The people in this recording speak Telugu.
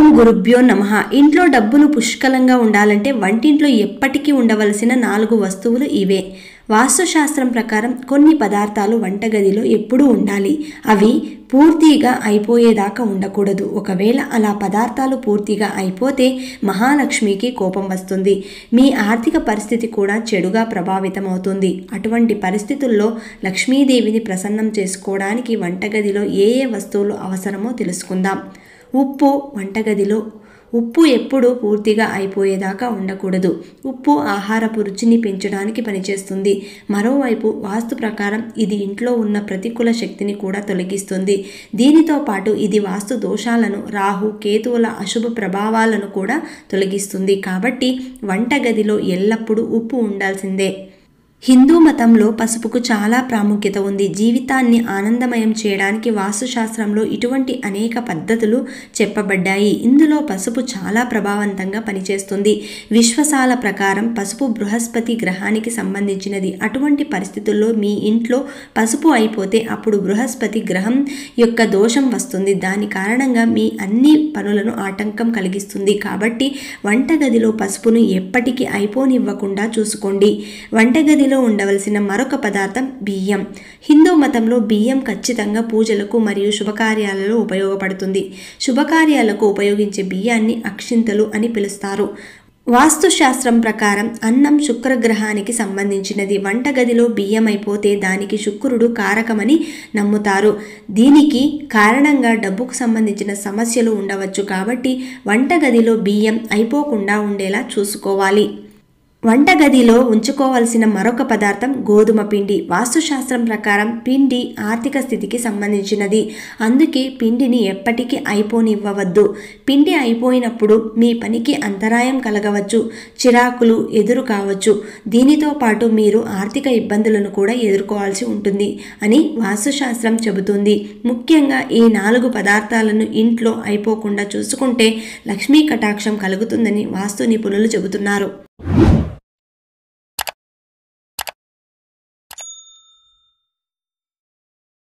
గురుభ్యో నమ ఇంట్లో డబ్బులు పుష్కలంగా ఉండాలంటే వంటింట్లో ఎప్పటికీ ఉండవలసిన నాలుగు వస్తువులు ఇవే వాస్తుశాస్త్రం ప్రకారం కొన్ని పదార్థాలు వంటగదిలో ఎప్పుడూ ఉండాలి అవి పూర్తిగా అయిపోయేదాకా ఉండకూడదు ఒకవేళ అలా పదార్థాలు పూర్తిగా అయిపోతే మహాలక్ష్మికి కోపం వస్తుంది మీ ఆర్థిక పరిస్థితి కూడా చెడుగా ప్రభావితమవుతుంది అటువంటి పరిస్థితుల్లో లక్ష్మీదేవిని ప్రసన్నం చేసుకోవడానికి వంటగదిలో ఏ ఏ వస్తువులు అవసరమో తెలుసుకుందాం ఉప్పు వంటగదిలో ఉప్పు ఎప్పుడూ పూర్తిగా అయిపోయేదాకా ఉండకూడదు ఉప్పు ఆహారపు రుచిని పెంచడానికి పనిచేస్తుంది మరోవైపు వాస్తు ప్రకారం ఇది ఇంట్లో ఉన్న ప్రతికూల శక్తిని కూడా తొలగిస్తుంది దీనితో పాటు ఇది వాస్తు దోషాలను రాహు కేతువుల అశుభ ప్రభావాలను కూడా తొలగిస్తుంది కాబట్టి వంటగదిలో ఎల్లప్పుడూ ఉప్పు ఉండాల్సిందే హిందూ మతంలో పసుపుకు చాలా ప్రాముఖ్యత ఉంది జీవితాన్ని ఆనందమయం చేయడానికి వాస్తుశాస్త్రంలో ఇటువంటి అనేక పద్ధతులు చెప్పబడ్డాయి ఇందులో పసుపు చాలా ప్రభావవంతంగా పనిచేస్తుంది విశ్వసాల ప్రకారం పసుపు బృహస్పతి గ్రహానికి సంబంధించినది అటువంటి పరిస్థితుల్లో మీ ఇంట్లో పసుపు అయిపోతే అప్పుడు బృహస్పతి గ్రహం యొక్క దోషం వస్తుంది దాని కారణంగా మీ అన్ని పనులను ఆటంకం కలిగిస్తుంది కాబట్టి వంటగదిలో పసుపును ఎప్పటికీ అయిపోనివ్వకుండా చూసుకోండి వంటగది గదిలో ఉండవలసిన మరొక పదార్థం బియ్యం హిందూ మతంలో బియ్యం ఖచ్చితంగా పూజలకు మరియు శుభకార్యాలలో ఉపయోగపడుతుంది శుభకార్యాలకు ఉపయోగించే బియ్యాన్ని అక్షింతలు అని పిలుస్తారు వాస్తుశాస్త్రం ప్రకారం అన్నం శుక్రగ్రహానికి సంబంధించినది వంటగదిలో బియ్యం అయిపోతే దానికి శుక్రుడు కారకమని నమ్ముతారు దీనికి కారణంగా డబ్బుకు సంబంధించిన సమస్యలు ఉండవచ్చు కాబట్టి వంటగదిలో బియ్యం అయిపోకుండా ఉండేలా చూసుకోవాలి వంటగదిలో ఉంచుకోవాల్సిన మరొక పదార్థం గోధుమ పిండి వాస్తుశాస్త్రం ప్రకారం పిండి ఆర్థిక స్థితికి సంబంధించినది అందుకే పిండిని ఎప్పటికీ అయిపోనివ్వవద్దు పిండి అయిపోయినప్పుడు మీ పనికి అంతరాయం కలగవచ్చు చిరాకులు ఎదురు కావచ్చు దీనితో పాటు మీరు ఆర్థిక ఇబ్బందులను కూడా ఎదుర్కోవాల్సి ఉంటుంది అని వాస్తుశాస్త్రం చెబుతుంది ముఖ్యంగా ఈ నాలుగు పదార్థాలను ఇంట్లో అయిపోకుండా చూసుకుంటే లక్ష్మీ కటాక్షం కలుగుతుందని వాస్తు నిపుణులు చెబుతున్నారు